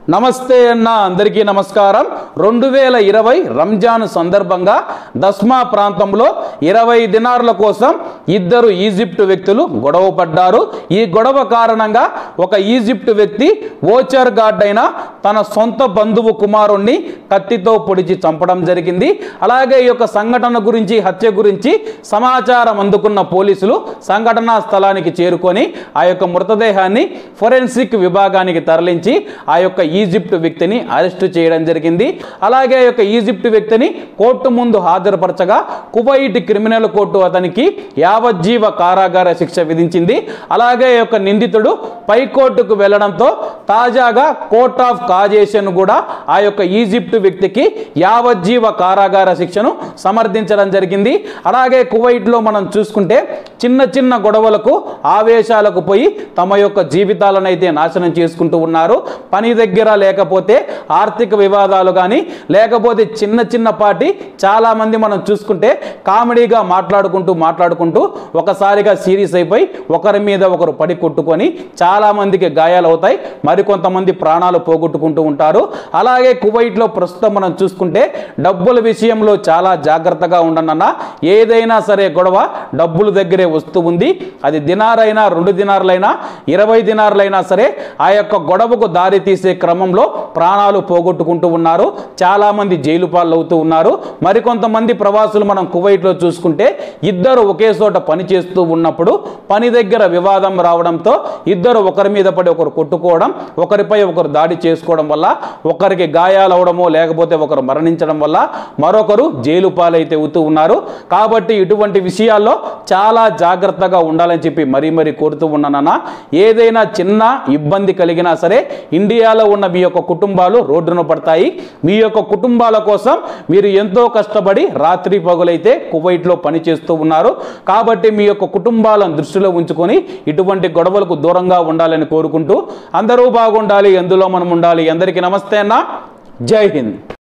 నమస్తే అన్న అందరికీ నమస్కారం రెండు వేల ఇరవై రంజాన్ సందర్భంగా దస్మా ప్రాంతంలో ఇరవై దినార్ల కోసం ఇద్దరు ఈజిప్ట్ వ్యక్తులు గొడవ పడ్డారు ఈ గొడవ కారణంగా ఒక ఈజిప్ట్ వ్యక్తి ఓచర్ గార్డ్ అయిన తన సొంత బంధువు కుమారుణ్ణి కత్తితో పొడిచి చంపడం జరిగింది అలాగే ఈ యొక్క సంఘటన గురించి హత్య గురించి సమాచారం అందుకున్న పోలీసులు సంఘటనా స్థలానికి చేరుకొని ఆ యొక్క మృతదేహాన్ని ఫొరెన్సిక్ విభాగానికి తరలించి ఆ యొక్క ఈజిప్ట్ వ్యక్తిని అరెస్ట్ చేయడం జరిగింది అలాగే ఆ యొక్క ఈజిప్ట్ వ్యక్తిని కోర్టు ముందు హాజరుపరచగా కువైట్ క్రిమినల్ కోర్టు అతనికి యావజ్జీవ కారాగార శిక్ష విధించింది అలాగే ఈ యొక్క నిందితుడు పై కోర్టుకు వెళ్లడంతో తాజాగా కోర్ట్ ఆఫ్ కాజేషన్ కూడా ఆ యొక్క ఈజిప్ట్ వ్యక్తికి యావజ్జీవ కారాగార శిక్షను సమర్థించడం జరిగింది అలాగే కువైట్లో మనం చూసుకుంటే చిన్న చిన్న గొడవలకు ఆవేశాలకు పోయి తమ యొక్క జీవితాలను అయితే నాశనం చేసుకుంటూ ఉన్నారు పని దగ్గర లేకపోతే ఆర్థిక వివాదాలు కానీ లేకపోతే చిన్న చిన్న పాటి చాలా మంది మనం చూసుకుంటే కామెడీగా మాట్లాడుకుంటూ మాట్లాడుకుంటూ ఒకసారిగా సీరియస్ అయిపోయి ఒకరి మీద ఒకరు పడి కొట్టుకొని చాలా మందికి గాయాలు అవుతాయి మరికొంతమంది ప్రాణాలు పోగొట్టుకుంటూ ఉంటారు అలాగే కువైట్లో ప్రస్తుతం మనం చూసుకుంటే డబ్బుల విషయంలో చాలా జాగ్రత్తగా ఉండనన్న ఏదైనా సరే గొడవ డబ్బుల దగ్గరే వస్తూ ఉంది అది దినారైనా రెండు దినారులైనా ఇరవై దినారులైనా సరే ఆ యొక్క గొడవకు దారి తీసే క్రమంలో ప్రాణాలు పోగొట్టుకుంటూ ఉన్నారు చాలా మంది జైలు పాలు అవుతూ ఉన్నారు మరికొంతమంది ప్రవాసులు మనం కువైట్లో చూసుకుంటే ఇద్దరు ఒకే చోట పని చేస్తూ ఉన్నప్పుడు పని దగ్గర వివాదం రావడంతో ఇద్దరు ఒకరి మీద పడి ఒకరు కొట్టుకోవడం ఒకరిపై ఒకరు దాడి చేసుకోవడం వల్ల ఒకరికి గాయాలు అవడమో లేకపోతే ఒకరు మరణించడం వల్ల మరొకరు జైలు పాలైతే అవుతూ ఉన్నారు కాబట్టి ఇటువంటి విషయాల్లో చాలా జాగ్రత్తగా ఉండాలని చెప్పి మరీ మరీ కోరుతూ ఉన్నానన్న ఏదైనా చిన్న ఇబ్బంది కలిగినా సరే ఇండియాలో ఉన్న మీ యొక్క కుటుంబాలు రోడ్డున పడతాయి మీ యొక్క కుటుంబాల కోసం మీరు ఎంతో కష్టపడి రాత్రి పగులైతే కువైట్లో పని చేస్తూ ఉన్నారు కాబట్టి మీ యొక్క కుటుంబాలను దృష్టిలో ఉంచుకొని ఇటువంటి గొడవలకు దూరంగా ఉండాలని కోరుకుంటూ అందరూ బాగుండాలి ఎందులో మనం ఉండాలి అందరికీ నమస్తే అన్న జై హింద్